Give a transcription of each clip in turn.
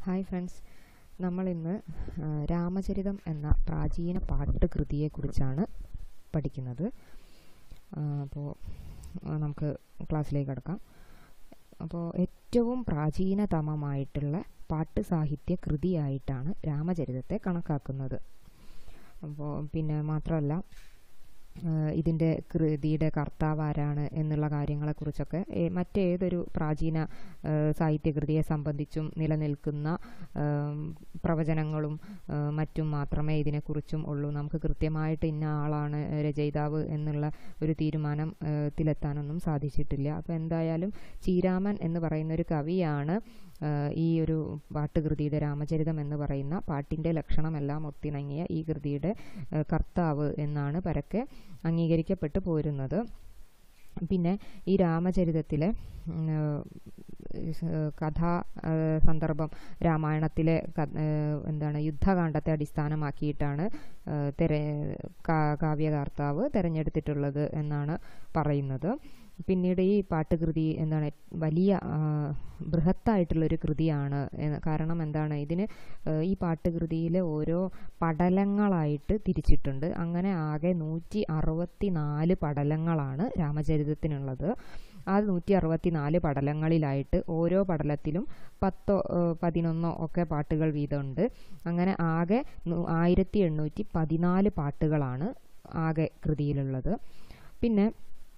Hi friends നമ്മളിന്ന് ആ, രാമചരിതം എന്ന പ്രാചീന പാട്ട് കൃതിയെക്കുറിച്ചാണ് പഠിക്കുന്നത് അപ്പോൾ നമുക്ക് ക്ലാസ്സിലേക്ക് കടക്കാം അപ്പോൾ ഏറ്റവും പ്രാചീനതമമായിട്ടുള്ള പാട്ട് സാഹിത്യ കൃതിയായിട്ടാണ് രാമചരിതത്തെ കണക്കാക്കുന്നത് അപ്പോൾ പിന്നെ മാത്രമല്ല ഇതിൻ്റെ കൃതിയുടെ കർത്താവ് ആരാണ് എന്നുള്ള കാര്യങ്ങളെക്കുറിച്ചൊക്കെ ഏ- മറ്റേതൊരു പ്രാചീന ആ, സാഹിത്യകൃതിയെ സംബന്ധിച്ചും നിലനിൽക്കുന്ന ആം, പ്രവചനങ്ങളും ആ, മറ്റും മാത്രമേ ഇതിനെക്കുറിച്ചും ഉള്ളൂ നമുക്ക് കൃത്യമായിട്ട് ഇന്ന ആളാണ് രചയിതാവ് എന്നുള്ള ഒരു തീരുമാനം ആ, ത്തിലെത്താനൊന്നും സാധിച്ചിട്ടില്ല അപ്പോൾ എന്തായാലും ചീരാമൻ എന്ന് പറയുന്ന ഒരു കവിയാണ് ആ, ഈ ഒരു പാട്ടുകൃതിയുടെ രാമചരിതം എന്ന് പറയുന്ന പാട്ടിൻ്റെ ലക്ഷണമെല്ലാം ഒത്തിണങ്ങിയ ഈ കൃതിയുടെ ആ, കർത്താവ് എന്നാണ് പരക്കെ അംഗീകരിക്കപ്പെട്ടു പോരുന്നത് പിന്നെ ഈ രാമചരിതത്തിലെ ഉം, ഏഹ്, കഥാ ഏഹ്, സന്ദർഭം രാമായണത്തിലെ ക- ഏഹ്, എന്താണ് യുദ്ധകാന്ഡത്തെ അടിസ്ഥാനമാക്കിയിട്ടാണ് ഏഹ്, തെര കാ- കാവ്യകർത്താവ് തിരഞ്ഞെടുത്തിട്ടുള്ളത് എന്നാണ് പറയുന്നത് പിന്നീട് ഈ പാട്ടുകൃതി എന്താണ് വലിയ ആ, ബൃഹത്തായിട്ടുള്ളൊരു കൃതിയാണ് എന്ന് കാരണം എന്താണ് ഇതിന് ഏഹ്, ഈ പാട്ടുകൃതിയിലെ ഓരോ പടലങ്ങളായിട്ട് തിരിച്ചിട്ടുണ്ട് അങ്ങനെ ആകെ നൂറ്റി അറുപത്തി നാല് പടലങ്ങളാണ് രാമചരിതത്തിനുള്ളത് ആ നൂറ്റി അറുപത്തി നാല് പടലങ്ങളിലായിട്ട് ഓരോ പടലത്തിലും പത്തോ ഏഹ്, പതിനൊന്നോ ഒക്കെ പാട്ടുകൾ വീതമുണ്ട് അങ്ങനെ ആകെ നു- ആയിരത്തി എണ്ണൂറ്റി പതിനാല് പാട്ടുകളാണ് ആകെ കൃതിയിലുള്ളത് പിന്നെ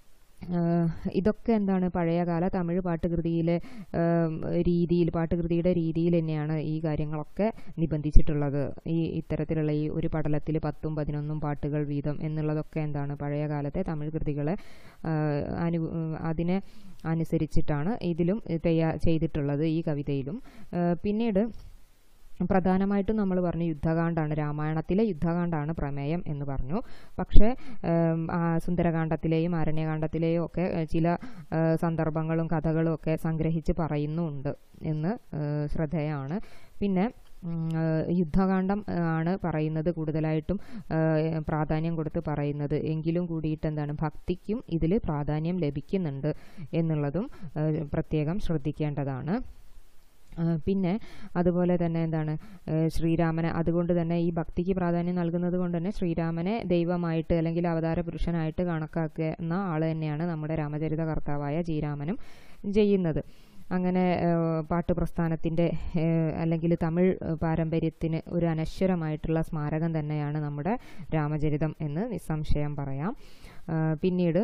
ആഹ് ഇതൊക്കെ എന്താണ് പഴയകാല തമിഴ് പാട്ടുകൃതിയിലെ ആം, രീതിയിൽ പാട്ടുകൃതിയുടെ രീതിയിൽ തന്നെയാണ് ഈ കാര്യങ്ങളൊക്കെ നിബന്ധിച്ചിട്ടുള്ളത് ഈ ഇത്തരത്തിലുള്ള ഈ ഒരു പടലത്തിൽ പത്തും പതിനൊന്നും പാട്ടുകൾ വീതം എന്നുള്ളതൊക്കെ എന്താണ് പഴയ കാലത്തെ തമിഴ് കൃതികളെ ആഹ് അനു അതിനെ അനുസരിച്ചിട്ടാണ് ഇതിലും തയ്യാ ചെയ്തിട്ടുള്ളത് ഈ കവിതയിലും ആഹ് പിന്നീട് പ്രധാനമായിട്ടും നമ്മൾ പറഞ്ഞു യുദ്ധകാന്ഡാണ് രാമായണത്തിലെ യുദ്ധകാന്ഡാണ് പ്രമേയം എന്ന് പറഞ്ഞു പക്ഷേ ഉം, ആ സുന്ദരകാന്ഡത്തിലെയും അരണ്യകാന്ഡത്തിലെയും ഒക്കെ ഏഹ്, ചില ഏഹ്, സന്ദർഭങ്ങളും കഥകളും ഒക്കെ സംഗ്രഹിച്ച് പറയുന്നുണ്ട് എന്ന് ഏഹ്, ശ്രദ്ധേയമാണ് പിന്നെ ഉം, ഏഹ്, യുദ്ധകാന്ഡം ഏഹ്, ആണ് പറയുന്നത് കൂടുതലായിട്ടും ഏഹ്, പ്രാധാന്യം കൊടുത്ത് പറയുന്നത് എങ്കിലും കൂടിയിട്ട് എന്താണ് ഭക്തിക്കും ഇതിൽ പ്രാധാന്യം ലഭിക്കുന്നുണ്ട് എന്നുള്ളതും ഏഹ്, പ്രത്യേകം ശ്രദ്ധിക്കേണ്ടതാണ് ആ, പിന്നെ അതുപോലെ തന്നെ എന്താണ് ഏഹ് ശ്രീരാമനെ അതുകൊണ്ട് തന്നെ ഈ ഭക്തിക്ക് പ്രാധാന്യം നൽകുന്നത് കൊണ്ട് തന്നെ ശ്രീരാമനെ ദൈവമായിട്ട് അല്ലെങ്കിൽ അവതാര പുരുഷനായിട്ട് കണക്കാക്കുന്ന ആൾ തന്നെയാണ് നമ്മുടെ രാമചരിത കർത്താവായ ശ്രീരാമനും ചെയ്യുന്നത് അങ്ങനെ ഏഹ് പാട്ടുപ്രസ്ഥാനത്തിൻ്റെ അല്ലെങ്കിൽ തമിഴ് ഏഹ് പാരമ്പര്യത്തിന് ഒരു അനശ്വരമായിട്ടുള്ള സ്മാരകം തന്നെയാണ് നമ്മുടെ രാമചരിതം എന്ന് നിസ്സംശയം പറയാം ആ, പിന്നീട്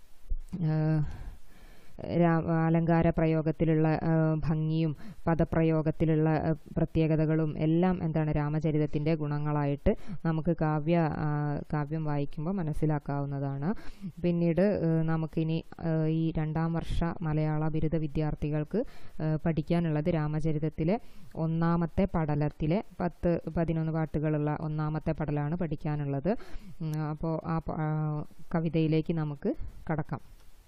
ഏഹ് രാ അലങ്കാര പ്രയോഗത്തിലുള്ള ആ, ഭംഗിയും പദപ്രയോഗത്തിലുള്ള ആ, പ്രത്യേകതകളും എല്ലാം എന്താണ് രാമചരിതത്തിൻ്റെ ഗുണങ്ങളായിട്ട് നമുക്ക് കാവ്യ ആ, കാവ്യം വായിക്കുമ്പോൾ മനസ്സിലാക്കാവുന്നതാണ് പിന്നീട് ആ, നമുക്കിനി ആ, ഈ രണ്ടാം വർഷ മലയാള ബിരുദ വിദ്യാർത്ഥികൾക്ക് ആ, പഠിക്കാനുള്ളത് രാമചരിതത്തിലെ ഒന്നാമത്തെ പടലത്തിലെ പത്ത് പതിനൊന്ന് പാട്ടുകളുള്ള ഒന്നാമത്തെ പടലാണ് പഠിക്കാനുള്ളത് അപ്പോൾ ആ പ- ആ, കവിതയിലേക്ക് നമുക്ക് കടക്കാം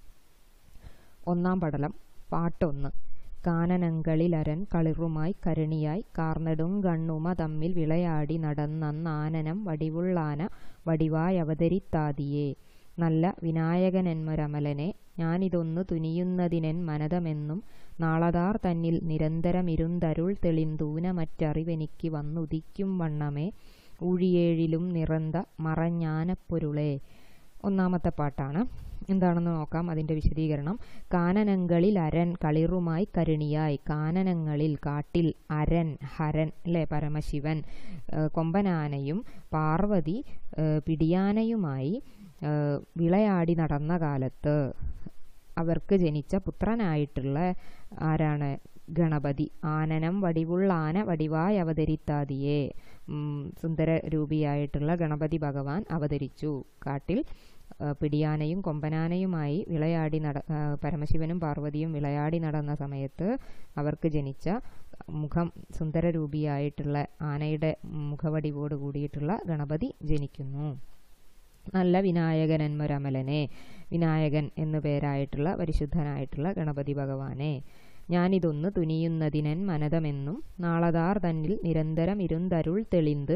ഒന്നാം പടലം പാട്ടൊന്ന് കാനനങ്കളിലരൻ കളിറുമായി കരണിയായി കാർന്നെടും ഗണ്ണുമ തമ്മിൽ വിളയാടി നടന്നന്നാനനം വടിവുള്ളാന വടിവായവതരിത്താതിയേ നല്ല വിനായകനെന്മൊരമലനെ ഞാനിതൊന്നു തുനിയുന്നതിനെൻ മനതമെന്നും നാളതാർ തന്നിൽ നിരന്തരമിരുന്തരുൾ തെളിന്തൂനമറ്ററിവെനിക്ക് വന്നുദിക്കും വണ്ണമേ ഊഴിയേഴിലും നിറന്ത മറഞ്ഞാനപ്പൊരുളേ ഒന്നാമത്തെ പാട്ടാണ് എന്താണെന്ന് നോക്കാം അതിൻ്റെ വിശദീകരണം കാനനങ്ങളിൽ അരൻ കളിറുമായി കരുണിയായി കാനനങ്ങളിൽ കാട്ടിൽ അരൻ ഹരൻ അല്ലേ പരമശിവൻ ഏഹ് കൊമ്പനാനയും പാർവതി ഏഹ് പിടിയാനയുമായി ഏഹ് വിളയാടി നടന്ന കാലത്ത് അവർക്ക് ജനിച്ച പുത്രനായിട്ടുള്ള ആരാണ് ഗണപതി ആനനം വടിവുള്ളാന വടിവായി അവതരിത്താതിയെ ഉം, സുന്ദര രൂപിയായിട്ടുള്ള ഗണപതി ഭഗവാൻ അവതരിച്ചു കാട്ടിൽ ആ, പിടിയാനയും കൊമ്പനാനയുമായി വിളയാടി നട ആ, പരമശിവനും പാർവതിയും വിളയാടി നടന്ന സമയത്ത് അവർക്ക് ജനിച്ച മുഖം സുന്ദര രൂപിയായിട്ടുള്ള ആനയുടെ മുഖവടിവോട് കൂടിയിട്ടുള്ള ഗണപതി ജനിക്കുന്നു നല്ല വിനായകനന്മൊരമലനെ വിനായകൻ എന്നു പേരായിട്ടുള്ള പരിശുദ്ധനായിട്ടുള്ള ഗണപതി ഭഗവാനെ ഞാനിതൊന്ന് തുനിയുന്നതിനൻ മനതമെന്നും നാളതാർ തന്നിൽ നിരന്തരം ഇരുന്തരുൾ തെളിന്ത്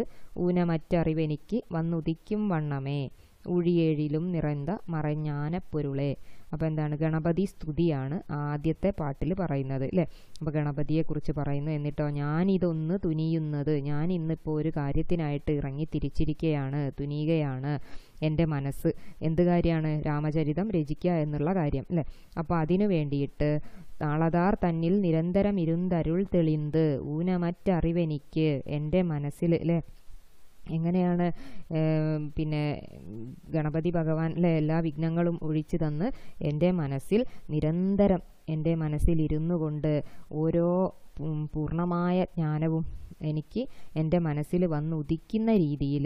ഊനമറ്ററിവെനിക്ക് വന്നുദിക്കും വണ്ണമേ ഊഴിയേഴിലും നിറந்த മറഞ്ഞാനപ്പൊരുളെ അപ്പോൾ എന്താണ് ഗണപതി സ്തുതിയാണ് ആദ്യത്തെ പാട്ടിൽ പറയുന്നത് അല്ലേ അപ്പോൾ ഗണപതിയെക്കുറിച്ച് പറയുന്നു എന്നിട്ടോ ഞാനിതൊന്ന് തുനിയുന്നത് ഞാൻ ഇന്നിപ്പോൾ ഒരു കാര്യത്തിനായിട്ട് ഇറങ്ങി തിരിച്ചിരിക്കുകയാണ് തുനിയുകയാണ് എൻ്റെ മനസ്സ് എന്ത് കാര്യമാണ് രാമചരിതം രചിക്കുക എന്നുള്ള കാര്യം അല്ലേ അപ്പോൾ അതിനു വേണ്ടിയിട്ട് താളതാർ തന്നിൽ നിരന്തരം ഇരുന്തരുൾ തെളിന്ത് ഊനമറ്ററിവെനിക്ക് എൻ്റെ മനസ്സിൽ അല്ലേ എങ്ങനെയാണ് ഏം, പിന്നെ ഗണപതി ഭഗവാൻ അല്ലെ എല്ലാ വിഘ്നങ്ങളും ഒഴിച്ചു തന്ന് എൻ്റെ മനസ്സിൽ നിരന്തരം എൻ്റെ മനസ്സിൽ ഇരുന്നു കൊണ്ട് ഓരോ ഉം, പൂർണ്ണമായ ജ്ഞാനവും എനിക്ക് എൻ്റെ മനസ്സിൽ വന്ന് ഉദിക്കുന്ന രീതിയിൽ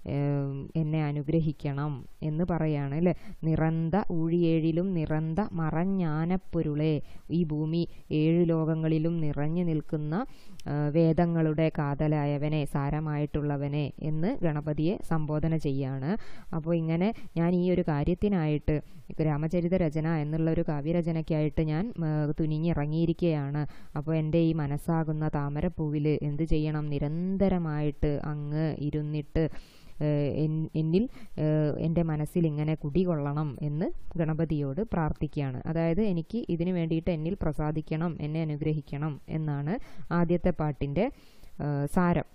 എന്നെ അനുഗ്രഹിക്കണം എന്ന് പറയാണ് അല്ലേ നിറന്ത ഊഴിയേഴിലും നിറന്ത മറഞ്ഞാനപ്പൊരുളെ ഈ ഭൂമി ഏഴ് ലോകങ്ങളിലും നിറഞ്ഞു നിൽക്കുന്ന ആ, വേദങ്ങളുടെ കാതലായവനെ സാരമായിട്ടുള്ളവനെ എന്ന് ഗണപതിയെ സംബോധന ചെയ്യാണ് അപ്പോൾ ഇങ്ങനെ ഞാൻ ഈ ഒരു കാര്യത്തിനായിട്ട് രാമചരിത രചന എന്നുള്ള ഒരു കാവ്യരചനയ്ക്കായിട്ട് ഞാൻ ആ, തുനിഞ്ഞിറങ്ങിയിരിക്കുകയാണ് അപ്പോൾ എൻ്റെ ഈ മനസ്സാകുന്ന താമരപ്പൂവിൽ എന്ത് ചെയ്യണം നിരന്തരമായിട്ട് അങ്ങ് ഇരുന്നിട്ട് ഏഹ് എൻ- എന്നിൽ ഏഹ് എൻ്റെ മനസ്സിൽ ഇങ്ങനെ കുടികൊള്ളണം എന്ന് ഗണപതിയോട് പ്രാർത്ഥിക്കുകയാണ് അതായത് എനിക്ക് ഇതിനു വേണ്ടിയിട്ട് എന്നിൽ പ്രസാദിക്കണം എന്നെ അനുഗ്രഹിക്കണം എന്നാണ് ആദ്യത്തെ പാട്ടിൻ്റെ ഏഹ് സാരം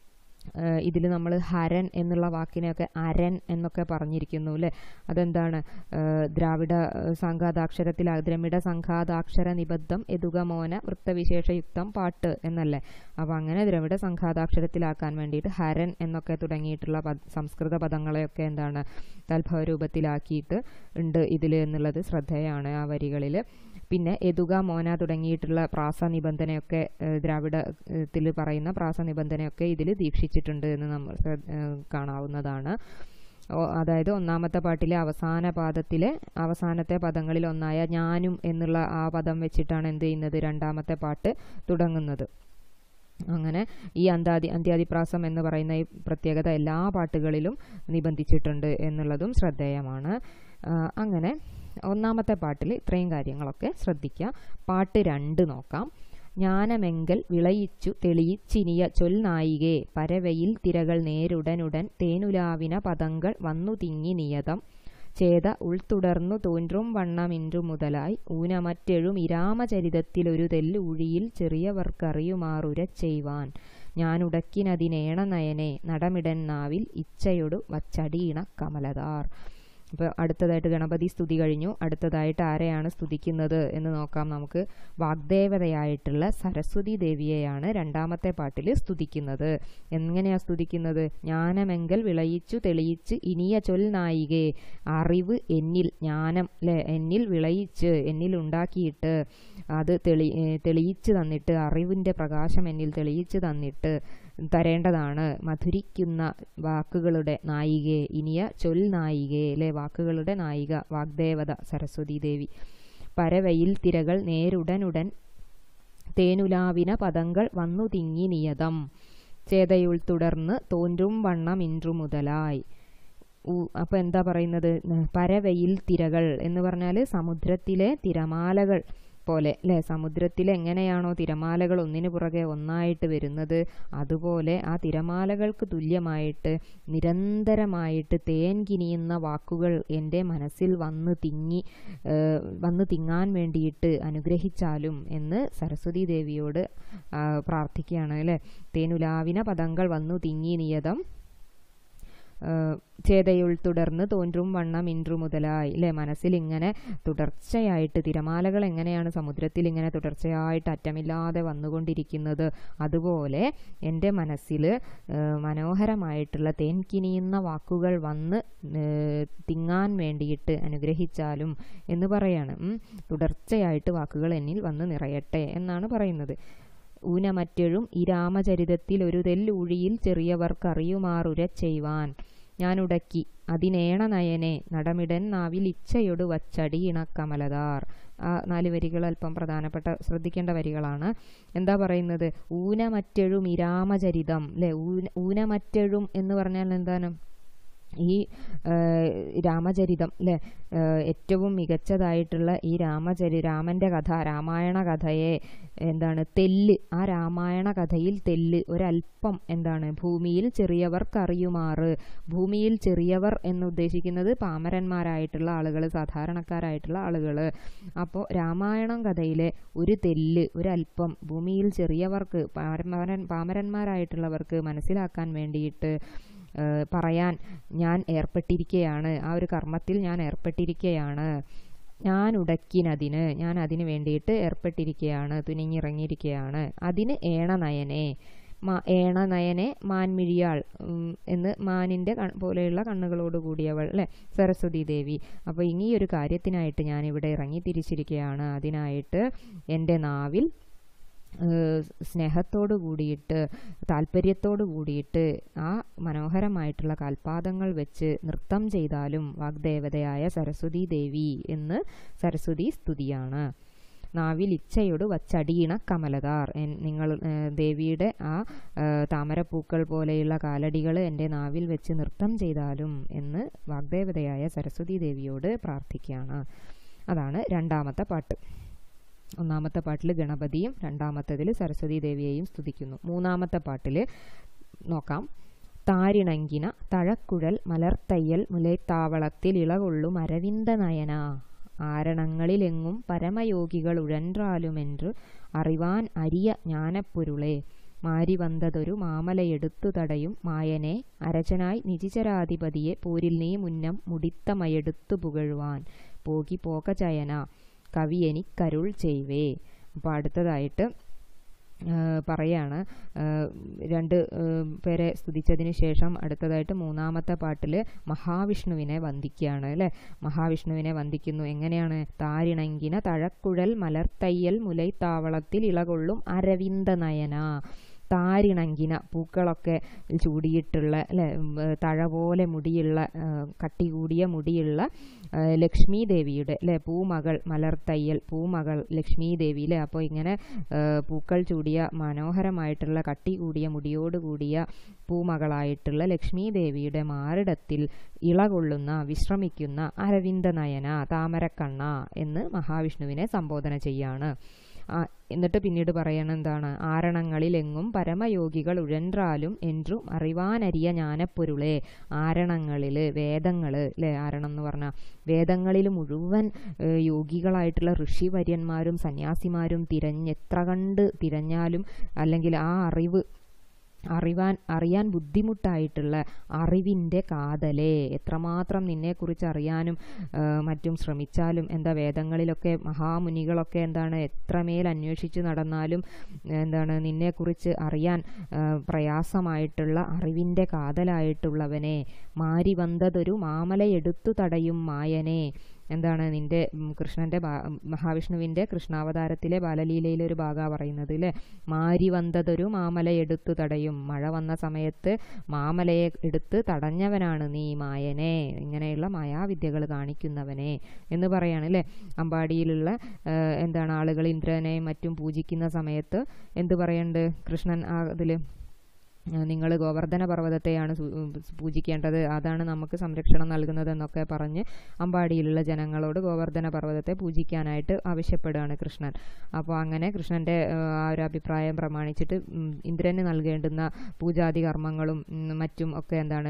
ഇതിൽ നമ്മൾ ഹരൻ എന്നുള്ള വാക്കിനെയൊക്കെ അരൻ എന്നൊക്കെ പറഞ്ഞിരിക്കുന്നു അല്ലേ അതെന്താണ് ഏഹ് ദ്രാവിഡ ഏഹ് സംഘാതാക്ഷരത്തിൽ ദ്രമിഡ സംഘാതാക്ഷര നിബദ്ധം എതുകമോന വൃത്തവിശേഷയുക്തം പാട്ട് എന്നല്ലേ അപ്പോൾ അങ്ങനെ ദ്രവിഡ സംഘാതാക്ഷരത്തിലാക്കാൻ വേണ്ടിയിട്ട് ഹരൻ എന്നൊക്കെ തുടങ്ങിയിട്ടുള്ള പദ സംസ്കൃത പദങ്ങളെയൊക്കെ എന്താണ് തൽഭവ രൂപത്തിലാക്കിയിട്ട് ഉണ്ട് ഇതിൽ എന്നുള്ളത് ശ്രദ്ധേയമാണ് ആ വരികളിൽ പിന്നെ എതുക മോന തുടങ്ങിയിട്ടുള്ള പ്രാസ നിബന്ധനയൊക്കെ ഏഹ് ദ്രാവിഡത്തിൽ പറയുന്ന പ്രാസ നിബന്ധനയൊക്കെ ഇതിൽ ദീക്ഷിച്ചിട്ടുണ്ട് എന്ന് നമ്മൾ ശ്ര- ഏഹ് കാണാവുന്നതാണ് ഓ- അതായത് ഒന്നാമത്തെ പാട്ടിലെ അവസാന പാദത്തിലെ അവസാനത്തെ പദങ്ങളിൽ ഒന്നായ ഞാനും എന്നുള്ള ആ പദം വെച്ചിട്ടാണ് എന്ത് ചെയ്യുന്നത് രണ്ടാമത്തെ പാട്ട് തുടങ്ങുന്നത് അങ്ങനെ ഈ അന്താതി അന്ത്യാതിപ്രാസം എന്ന് പറയുന്ന ഈ പ്രത്യേകത എല്ലാ പാട്ടുകളിലും നിബന്ധിച്ചിട്ടുണ്ട് എന്നുള്ളതും ശ്രദ്ധേയമാണ് ആ, അങ്ങനെ ഒന്നാമത്തെ പാട്ടിൽ ഇത്രയും കാര്യങ്ങളൊക്കെ ശ്രദ്ധിക്കുക പാട്ട് രണ്ട് നോക്കാം ജ്ഞാനമെങ്കൽ വിളയിച്ചു തെളിയിച്ചിനിയ ചൊൽനായികേ പരവയിൽ തിരകൾ നേരുടനുടൻ തേനുലാവിന പദങ്ങൾ വന്നു തിങ്ങി നിയതം ചേത ഉൾത്തുടർന്നു തോன்றுം വണ്ണമിൻറു മുതലായി ഊനമറ്റെഴും ഇരാമചരിതത്തിലൊരു തെല്ലൂഴിയിൽ ചെറിയവർക്കറിയുമാറുര ചെയ്യുവാൻ ഞാനുടക്കിനതിനേണ നയനെ നടമിടൻ നാവിൽ ഇച്ഛയൊടു വച്ചടീണ കമലതാർ അപ്പോൾ അടുത്തതായിട്ട് ഗണപതി സ്തുതി കഴിഞ്ഞു അടുത്തതായിട്ട് ആരെയാണ് സ്തുതിക്കുന്നത് എന്ന് നോക്കാം നമുക്ക് വാഗ്ദേവതയായിട്ടുള്ള സരസ്വതി ദേവിയെയാണ് രണ്ടാമത്തെ പാട്ടിൽ സ്തുതിക്കുന്നത് എങ്ങനെയാ സ്തുതിക്കുന്നത് ജ്ഞാനമെങ്കൽ വിളയിച്ചു തെളിയിച്ച് ഇനിയ ചൊൽ നായികേ അറിവ് എന്നിൽ ജ്ഞാനം അല്ലെ എന്നിൽ വിളയിച്ച് എന്നിൽ ഉണ്ടാക്കിയിട്ട് അത് തെളി ഏ, തെളിയിച്ച് തന്നിട്ട് അറിവിൻ്റെ പ്രകാശം എന്നിൽ തെളിയിച്ച് തന്നിട്ട് തരേണ്ടതാണ് മധുരിക്കുന്ന വാക്കുകളുടെ നായികയെ ഇനിയ ചൊൽ നായികയെ അല്ലെ വാക്കുകളുടെ നായിക വാഗ്ദേവത സരസ്വതി ദേവി പരവയിൽ തിരകൾ നേരുടനുടൻ തേനുലാവിന പദങ്ങൾ വന്നു തിങ്ങി നിയതം ചേതയുൾ തുടർന്ന് തോன்றுം വണ്ണം ഇൻറു മുതലായി ഊ- അപ്പൊ എന്താ പറയുന്നത് ന- പരവയിൽ തിരകൾ എന്ന് പറഞ്ഞാൽ സമുദ്രത്തിലെ തിരമാലകൾ പോലെ അല്ലെ സമുദ്രത്തിൽ എങ്ങനെയാണോ തിരമാലകൾ ഒന്നിനു പുറകെ ഒന്നായിട്ട് വരുന്നത് അതുപോലെ ആ തിരമാലകൾക്ക് തുല്യമായിട്ട് നിരന്തരമായിട്ട് തേൻ കിനിയുന്ന വാക്കുകൾ എൻ്റെ മനസ്സിൽ വന്ന് തിങ്ങി ഏഹ്, വന്ന് തിങ്ങാൻ വേണ്ടിയിട്ട് അനുഗ്രഹിച്ചാലും എന്ന് സരസ്വതി ദേവിയോട് ആ, പ്രാർത്ഥിക്കുകയാണ് അല്ലേ തേനുലാവിന പദങ്ങൾ വന്നു തിങ്ങി നിയതം ഏഹ് ചേതയുൾ തുടർന്ന് തോன்றுം വണ്ണം ഇൻറു മുതലായി അല്ലേ മനസ്സിൽ ഇങ്ങനെ തുടർച്ചയായിട്ട് തിരമാലകൾ എങ്ങനെയാണ് സമുദ്രത്തിൽ ഇങ്ങനെ തുടർച്ചയായിട്ട് അറ്റമില്ലാതെ വന്നുകൊണ്ടിരിക്കുന്നത് അതുപോലെ എൻ്റെ മനസ്സിൽ മനോഹരമായിട്ടുള്ള തേൻകിനിയുന്ന വാക്കുകൾ വന്ന് ഏഹ് തിങ്ങാൻ വേണ്ടിയിട്ട് അനുഗ്രഹിച്ചാലും എന്ന് പറയാണ് ഉം. തുടർച്ചയായിട്ട് വാക്കുകൾ എന്നിൽ വന്ന് നിറയട്ടെ എന്നാണ് പറയുന്നത് ഊനമറ്റെഴും ഈ രാമചരിതത്തിൽ ഒരു തെല്ലൂഴിയിൽ ചെറിയവർക്കറിയുമാറുര ചെയ്യുവാൻ ഞാനുടക്കി അതിനേണ നയനെ നടമിടൻ നാവിൽ ഇച്ഛയൊടു വച്ചടി ഇണക്കമലതാർ ആ നാല് വരികൾ അല്പം പ്രധാനപ്പെട്ട ശ്രദ്ധിക്കേണ്ട വരികളാണ് എന്താ പറയുന്നത് ഊനമറ്റെഴും ഇരാമചരിതം അല്ലെ ഊന ഊനമറ്റെഴും എന്ന് പറഞ്ഞാൽ എന്താണ് ഈ രാമചരിതം അല്ലേ ഏറ്റവും മികച്ചതായിട്ടുള്ള ഈ രാമചരി രാമൻ്റെ കഥ രാമായണ കഥയെ എന്താണ് തെല്ല് ആ രാമായണ കഥയിൽ തെല്ല് ഒരല്പം എന്താണ് ഭൂമിയിൽ ചെറിയവർക്കറിയുമാറ് ഭൂമിയിൽ ചെറിയവർ എന്ന് ഉദ്ദേശിക്കുന്നത് പാമരന്മാരായിട്ടുള്ള ആളുകൾ സാധാരണക്കാരായിട്ടുള്ള ആളുകൾ അപ്പോൾ രാമായണം കഥയിലെ ഒരു തെല്ല് ഒരല്പം ഭൂമിയിൽ ചെറിയവർക്ക് പാമരൻ പാമരന്മാരായിട്ടുള്ളവർക്ക് മനസ്സിലാക്കാൻ വേണ്ടിയിട്ട് പറയാൻ ഞാൻ ഏർപ്പെട്ടിരിക്കുകയാണ് ആ ഒരു കർമ്മത്തിൽ ഞാൻ ഏർപ്പെട്ടിരിക്കുകയാണ് ഞാൻ ഉടക്കിനതിന് ഞാൻ അതിന് വേണ്ടിയിട്ട് ഏർപ്പെട്ടിരിക്കുകയാണ് തുനിഞ്ഞിറങ്ങിയിരിക്കുകയാണ് അതിന് ഏണനയനെ മാ ഏണനയനെ മാൻമിഴിയാൾ എന്ന് മാനിൻ്റെ പോലെയുള്ള കണ്ണുകളോട് കൂടിയവൾ അല്ലേ സരസ്വതി ദേവി അപ്പോൾ ഇനി ഒരു കാര്യത്തിനായിട്ട് ഞാൻ ഇവിടെ ഇറങ്ങി തിരിച്ചിരിക്കുകയാണ് അതിനായിട്ട് എൻ്റെ നാവിൽ സ്നേഹത്തോട് കൂടിയിട്ട് താല്പര്യത്തോട് കൂടിയിട്ട് ആ മനോഹരമായിട്ടുള്ള കാൽപാദങ്ങൾ വെച്ച് നൃത്തം ചെയ്താലും വാഗ്ദേവതയായ സരസ്വതി ദേവി എന്ന് സരസ്വതി സ്തുതിയാണ് നാവിൽ ഇച്ഛയോട് വച്ചടിയണ കമലതാർ നിങ്ങൾ ദേവിയുടെ ആ താമരപ്പൂക്കൾ പോലെയുള്ള കാലടികൾ എൻ്റെ നാവിൽ വെച്ച് നൃത്തം ചെയ്താലും എന്ന് വാഗ്ദേവതയായ സരസ്വതി ദേവിയോട് പ്രാർത്ഥിക്കുകയാണ് അതാണ് രണ്ടാമത്തെ പാട്ട് ഒന്നാമത്തെ പാട്ടിൽ ഗണപതിയും രണ്ടാമത്തതിൽ സരസ്വതി ദേവിയെയും സ്തുതിക്കുന്നു മൂന്നാമത്തെ പാട്ടിൽ നോക്കാം താരിണങ്കിന തഴക്കുഴൽ മലർത്തയ്യൽ മുലൈത്താവളത്തിൽ ഇളകൊള്ളും അരവിന്ദ നയന ആരണങ്ങളിലെങ്ങും പരമയോഗികൾ ഉഴൻറാലുമെன்று അറിവാൻ അരിയ ജ്ഞാനപ്പൊരുളെ മാരി വന്നതൊരു മാമലയെടുത്തു തടയും മായനെ അരചനായി നിജിചരാധിപതിയെ പോരിൽ നീ മുന്നം മുടിത്തമയെടുത്തു പുകഴുവാൻ പോകി പോക ചയന കവി എനിക്കരുൾ ചെയ്വേ അപ്പോൾ അടുത്തതായിട്ട് പറയാണ് രണ്ട് പേരെ സ്തുതിച്ചതിന് ശേഷം അടുത്തതായിട്ട് മൂന്നാമത്തെ പാട്ടിൽ മഹാവിഷ്ണുവിനെ വന്ദിക്കുകയാണ് അല്ലേ മഹാവിഷ്ണുവിനെ വന്ദിക്കുന്നു എങ്ങനെയാണ് താരിണങ്കിന തഴക്കുഴൽ മലർത്തയ്യൽ മുലൈത്താവളത്തിൽ ഇളകൊള്ളും അരവിന്ദ നയന താരിണങ്കിന പൂക്കളൊക്കെ ചൂടിയിട്ടുള്ള അല്ലെ തഴ പോലെ മുടിയുള്ള കട്ടി കൂടിയ മുടിയുള്ള ലക്ഷ്മി ദേവിയുടെ അല്ലെ പൂമകൾ മലർത്തയ്യൽ പൂമകൾ ലക്ഷ്മി ദേവി അല്ലെ അപ്പോൾ ഇങ്ങനെ പൂക്കൾ ചൂടിയ മനോഹരമായിട്ടുള്ള കട്ടി കൂടിയ മുടിയോട് കൂടിയ പൂമകളായിട്ടുള്ള ലക്ഷ്മി ദേവിയുടെ മാറിടത്തിൽ ഇളകൊള്ളുന്ന വിശ്രമിക്കുന്ന അരവിന്ദ നയന താമരക്കണ്ണ എന്ന് മഹാവിഷ്ണുവിനെ സംബോധന ചെയ്യാണ് എന്നിട്ട് പിന്നീട് പറയണ എന്താണ് ആരണങ്ങളിലെങ്ങും പരമയോഗികൾ ഉഴൻറാലും എൻറും അറിവാനരിയ ജ്ഞാനപ്പൊരുളെ ആരണങ്ങളിൽ വേദങ്ങൾ അല്ലേ ആരണം എന്ന് പറഞ്ഞാൽ വേദങ്ങളിൽ മുഴുവൻ യോഗികളായിട്ടുള്ള ഋഷിവര്യന്മാരും സന്യാസിമാരും തിരഞ്ഞെത്ര കണ്ട് തിരഞ്ഞാലും അല്ലെങ്കിൽ ആ അറിവ് അറിവാൻ അറിയാൻ ബുദ്ധിമുട്ടായിട്ടുള്ള അറിവിൻ്റെ കാതലേ എത്രമാത്രം നിന്നെക്കുറിച്ച് അറിയാനും മറ്റും ശ്രമിച്ചാലും എന്താ വേദങ്ങളിലൊക്കെ മഹാമുനികളൊക്കെ എന്താണ് എത്രമേൽ അന്വേഷിച്ച് നടന്നാലും എന്താണ് നിന്നെക്കുറിച്ച് അറിയാൻ പ്രയാസമായിട്ടുള്ള അറിവിൻ്റെ കാതലായിട്ടുള്ളവനെ മാരി വന്നതൊരു മാമലയെടുത്തു തടയും മായനെ എന്താണ് നിന്റെ കൃഷ്ണന്റെ മഹാവിഷ്ണുവിന്റെ കൃഷ്ണാവതാരത്തിലെ ബാലലീലയിലെ ഒരു ഭാഗ പറയുന്നത് അല്ലേ മാരി വന്നതൊരു മാമല എടുത്തു തടയും മഴ വന്ന സമയത്ത് മാമലയെ എടുത്ത് തടഞ്ഞവനാണ് നീ മായനെ ഇങ്ങനെയുള്ള മായാവിദ്യകൾ കാണിക്കുന്നവനെ എന്ന് പറയാണ് അല്ലേ അമ്പാടിയിലുള്ള എന്താണ് ആളുകൾ ഇന്ദ്രനെയും മറ്റും പൂജിക്കുന്ന സമയത്ത് എന്ത് പറയണ്ട് കൃഷ്ണൻ ആ ഇതില് നിങ്ങൾ ഗോവർദ്ധന പർവ്വതത്തെയാണ് പൂജിക്കേണ്ടത് അതാണ് നമുക്ക് സംരക്ഷണം നൽകുന്നതെന്നൊക്കെ പറഞ്ഞ് അമ്പാടിയിലുള്ള ജനങ്ങളോട് ഗോവർദ്ധന പർവ്വതത്തെ പൂജിക്കാനായിട്ട് ആവശ്യപ്പെടുകയാണ് കൃഷ്ണൻ അപ്പോൾ അങ്ങനെ കൃഷ്ണൻ്റെ ആ ഒരു അഭിപ്രായം പ്രമാണിച്ചിട്ട് ഇന്ദ്രന് നൽകേണ്ടുന്ന പൂജാതി കർമ്മങ്ങളും മറ്റും ഒക്കെ എന്താണ്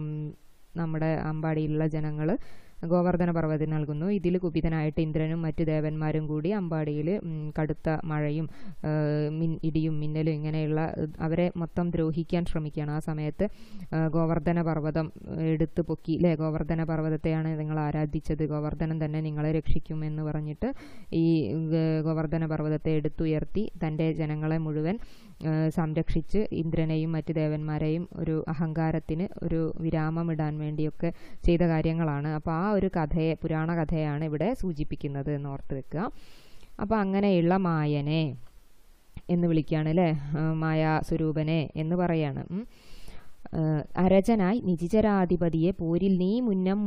നമ്മുടെ അമ്പാടിയിലുള്ള ജനങ്ങൾ ഗോവർദ്ധന പർവ്വതത്തിന് നൽകുന്നു ഇതിൽ കുപിതനായിട്ട് ഇന്ദ്രനും മറ്റു ദേവന്മാരും കൂടി അമ്പാടിയിൽ കടുത്ത മഴയും മിൻ ഇടിയും മിന്നലും ഇങ്ങനെയുള്ള അവരെ മൊത്തം ദ്രോഹിക്കാൻ ശ്രമിക്കുകയാണ് ആ സമയത്ത് ഗോവർദ്ധന പർവ്വതം എടുത്തു പൊക്കി അല്ലേ ഗോവർദ്ധന പർവ്വതത്തെയാണ് നിങ്ങൾ ആരാധിച്ചത് ഗോവർദ്ധനം തന്നെ നിങ്ങളെ രക്ഷിക്കും എന്ന് പറഞ്ഞിട്ട് ഈ ഗോവർദ്ധന പർവ്വതത്തെ എടുത്തുയർത്തി തൻ്റെ ജനങ്ങളെ മുഴുവൻ സംരക്ഷിച്ച് ഇന്ദ്രനെയും മറ്റ് ദേവന്മാരെയും ഒരു അഹങ്കാരത്തിന് ഒരു വിരാമമിടാൻ വേണ്ടിയൊക്കെ ചെയ്ത കാര്യങ്ങളാണ് അപ്പോൾ ആ ഒരു കഥയെ പുരാണ കഥയാണ് ഇവിടെ സൂചിപ്പിക്കുന്നത് എന്ന് ഓർത്ത് വെക്കുക അപ്പോൾ അങ്ങനെയുള്ള മായനെ എന്ന് വിളിക്കുകയാണ് അല്ലേ മായാ സ്വരൂപനെ എന്ന് പറയാണ് അരജനായി നിജിചരാധിപതിയെ പോരിൽ നീ മുന്നം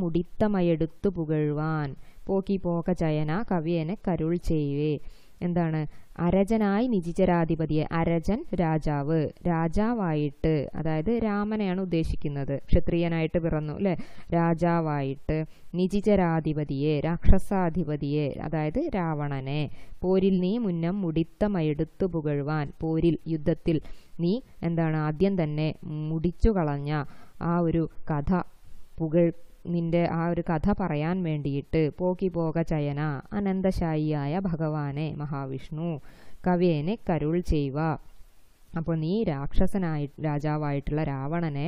മുടിത്തമയെടുത്തു പുകഴുവാൻ പോക്കി പോക ചയന കവിയനെ കരുൾ ചെയ്യുവേ എന്താണ് അരജനായി നിജിചരാധിപതിയെ അരജൻ രാജാവ് രാജാവായിട്ട് അതായത് രാമനെയാണ് ഉദ്ദേശിക്കുന്നത് ക്ഷത്രിയനായിട്ട് പിറന്നു അല്ലെ രാജാവായിട്ട് നിജിചരാധിപതിയെ രാക്ഷസാധിപതിയെ അതായത് രാവണനെ പോരിൽ നീ മുന്നം മുടിത്തമയെടുത്തു പുകഴുവാൻ പോരിൽ യുദ്ധത്തിൽ നീ എന്താണ് ആദ്യം തന്നെ മുടിച്ചു കളഞ്ഞ ആ ഒരു കഥ പുകഴ് നിന്റെ ആ ഒരു കഥ പറയാൻ വേണ്ടിയിട്ട് പോക്കി പോക ചയന അനന്തശായിയായ ഭഗവാനെ മഹാവിഷ്ണു കവിയനെ കരുൾ ചെയ്യുക അപ്പോൾ നീ രാക്ഷസനായി രാജാവായിട്ടുള്ള രാവണനെ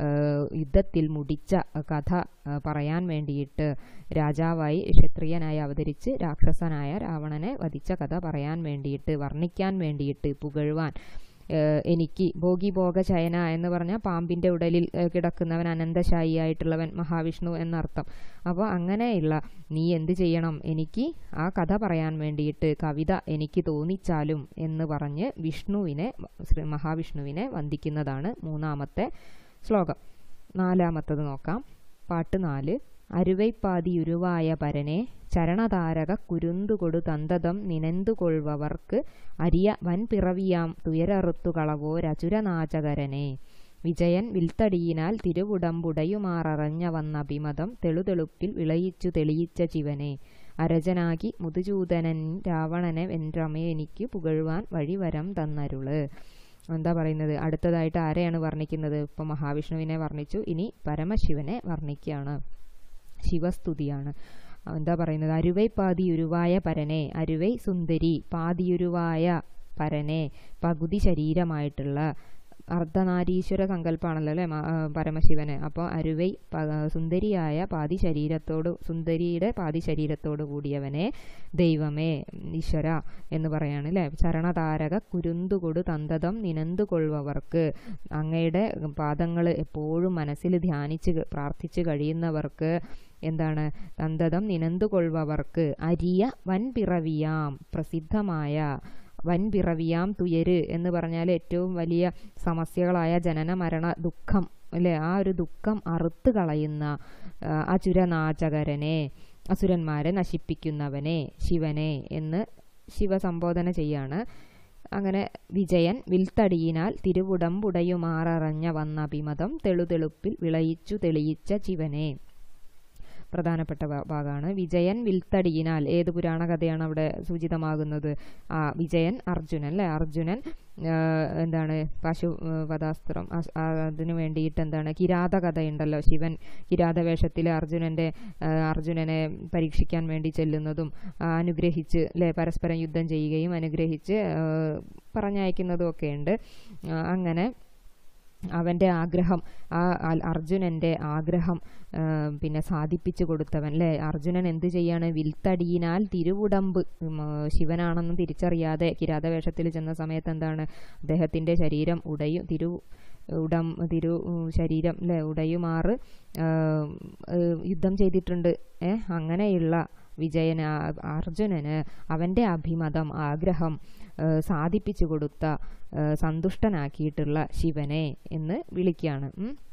യുദ്ധത്തിൽ മുടിച്ച കഥ പറയാൻ വേണ്ടിയിട്ട് രാജാവായി ക്ഷത്രിയനായി അവതരിച്ച് രാക്ഷസനായ രാവണനെ വധിച്ച കഥ പറയാൻ വേണ്ടിയിട്ട് വർണ്ണിക്കാൻ വേണ്ടിയിട്ട് പുകഴുവാൻ എനിക്ക് ഭോഗി ഭോഗ ചയന എന്ന് പറഞ്ഞാൽ പാമ്പിൻ്റെ ഉടലിൽ കിടക്കുന്നവൻ അനന്തശായി ആയിട്ടുള്ളവൻ മഹാവിഷ്ണു എന്നർത്ഥം അപ്പോൾ അങ്ങനെയുള്ള നീ എന്ത് ചെയ്യണം എനിക്ക് ആ കഥ പറയാൻ വേണ്ടിയിട്ട് കവിത എനിക്ക് തോന്നിച്ചാലും എന്ന് പറഞ്ഞ് വിഷ്ണുവിനെ ശ്രീ മഹാവിഷ്ണുവിനെ വന്ദിക്കുന്നതാണ് മൂന്നാമത്തെ ശ്ലോകം നാലാമത്തത് നോക്കാം പാട്ട് നാല് അരുവൈപ്പാതിയുരുവായ പരനെ ചരണതാരക കുരുന്തുകൊടു തന്തതം നിനന്തുകൊള്ളുവർക്ക് അരിയ വൻപിറവിയാം തുയരറുത്തുകളവോ രചുരനാചകരനെ വിജയൻ വിൽത്തടിയിനാൽ തിരുവുടമ്പുടയുമാറഞ്ഞ വന്ന അഭിമതം തെളുതെളുപ്പിൽ വിളയിച്ചു തെളിയിച്ച ശിവനെ അരജനാകി മുതുചൂതനൻ രാവണനെ വെൻറമേ എനിക്ക് പുകഴുവാൻ വഴിവരം തന്നരുള് എന്താ പറയുന്നത് അടുത്തതായിട്ട് ആരെയാണ് വർണ്ണിക്കുന്നത് ഇപ്പൊ മഹാവിഷ്ണുവിനെ വർണ്ണിച്ചു ഇനി പരമശിവനെ വർണ്ണിക്കുകയാണ് ശിവസ്തുതിയാണ് എന്താ പറയുന്നത് അരുവൈ പാതിയുരുവായ പരനെ അരുവൈ സുന്ദരി പാതിയുരുവായ പരനെ പകുതി ശരീരമായിട്ടുള്ള അർദ്ധനാരീശ്വര സങ്കല്പമാണല്ലോ അല്ലെ പരമശിവന് അപ്പോൾ അരുവൈ സുന്ദരിയായ പാതി ശരീരത്തോട് സുന്ദരിയുടെ പാതി ശരീരത്തോട് കൂടിയവനെ ദൈവമേ ഈശ്വര എന്ന് പറയാണ് അല്ലെ ചരണതാരക കുരുന്തുകൊടു തന്തതം നിനന്തുകൊള്ളുവർക്ക് അങ്ങയുടെ പാദങ്ങൾ എപ്പോഴും മനസ്സിൽ ധ്യാനിച്ച് പ്രാർത്ഥിച്ച് കഴിയുന്നവർക്ക് എന്താണ് തന്തതം നിനന്തുകൊള്ളുവർക്ക് അരിയ വൻപിറവിയാം പ്രസിദ്ധമായ വൻപിറവിയാം തുയര് എന്ന് പറഞ്ഞാൽ ഏറ്റവും വലിയ സമസ്യകളായ ജനന മരണ ദുഃഖം അല്ലെ ആ ഒരു ദുഃഖം അറുത്ത് കളയുന്ന അചുരനാചകരനെ അസുരന്മാരെ നശിപ്പിക്കുന്നവനെ ശിവനെ എന്ന് ശിവസംബോധന ചെയ്യാണ് അങ്ങനെ വിജയൻ വിൽത്തടിയിനാൽ തിരുവുടമ്പുടയുമാറഞ്ഞ വന്ന അഭിമതം തെളുതെളുപ്പിൽ വിളയിച്ചു തെളിയിച്ച ശിവനെ പ്രധാനപ്പെട്ട ഭാഗമാണ് വിജയൻ വിൽത്തടിയിനാൽ ഏത് പുരാണ കഥയാണ് അവിടെ സൂചിതമാകുന്നത് ആ വിജയൻ അർജുനൻ അല്ലെ അർജുനൻ എന്താണ് പശു വധാസ്ത്രം അതിനു വേണ്ടിയിട്ട് എന്താണ് കിരാത കഥയുണ്ടല്ലോ ശിവൻ കിരാത വേഷത്തിൽ അർജുനന്റെ അർജുനനെ പരീക്ഷിക്കാൻ വേണ്ടി ചെല്ലുന്നതും അനുഗ്രഹിച്ച് അല്ലെ പരസ്പരം യുദ്ധം ചെയ്യുകയും അനുഗ്രഹിച്ച് പറഞ്ഞയക്കുന്നതും ഒക്കെ ഉണ്ട് അങ്ങനെ അവൻ്റെ ആഗ്രഹം ആ അർജുനൻ്റെ ആഗ്രഹം പിന്നെ സാധിപ്പിച്ചു കൊടുത്തവൻ അല്ലേ അർജുനൻ എന്ത് ചെയ്യാണ് വിൽത്തടിയിനാൽ തിരുവുടമ്പ് ശിവനാണെന്ന് തിരിച്ചറിയാതെ കിരാതവേഷത്തിൽ ചെന്ന സമയത്ത് എന്താണ് അദ്ദേഹത്തിൻ്റെ ശരീരം ഉടയും തിരു ഉടം തിരു ശരീരം അല്ലെ ഉടയുമാറ് യുദ്ധം ചെയ്തിട്ടുണ്ട് ഏഹ് അങ്ങനെയുള്ള വിജയന് അർജുനന് അവൻ്റെ അഭിമതം ആഗ്രഹം സാധിപ്പിച്ചു കൊടുത്ത സന്തുഷ്ടനാക്കിയിട്ടുള്ള ശിവനെ എന്ന് വിളിക്കുകയാണ്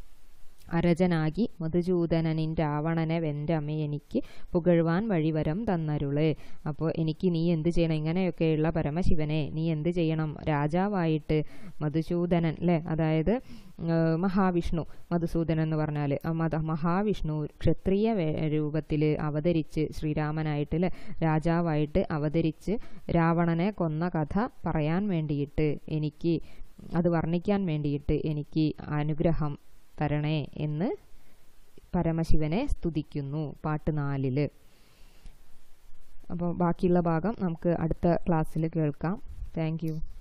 അരജനാകി മധുചൂതനനിൻ രാവണനെ വെൻ്റമ്മ എനിക്ക് പുകഴുവാൻ വഴിവരം തന്നരുള് അപ്പോൾ എനിക്ക് നീ എന്ത് ചെയ്യണം ഇങ്ങനെയൊക്കെയുള്ള പരമശിവനെ നീ എന്ത് ചെയ്യണം രാജാവായിട്ട് മധുസൂദനൻ അല്ലേ അതായത് മഹാവിഷ്ണു മധുസൂദനൻ എന്ന് പറഞ്ഞാൽ മത മഹാവിഷ്ണു ക്ഷത്രിയ രൂപത്തിൽ അവതരിച്ച് ശ്രീരാമനായിട്ട് അല്ലേ രാജാവായിട്ട് അവതരിച്ച് രാവണനെ കൊന്ന കഥ പറയാൻ വേണ്ടിയിട്ട് എനിക്ക് അത് വർണ്ണിക്കാൻ വേണ്ടിയിട്ട് എനിക്ക് അനുഗ്രഹം തരണേ എന്ന് പരമശിവനെ സ്തുതിക്കുന്നു പാട്ട് നാലില് അപ്പോൾ ബാക്കിയുള്ള ഭാഗം നമുക്ക് അടുത്ത ക്ലാസ്സിൽ കേൾക്കാം താങ്ക്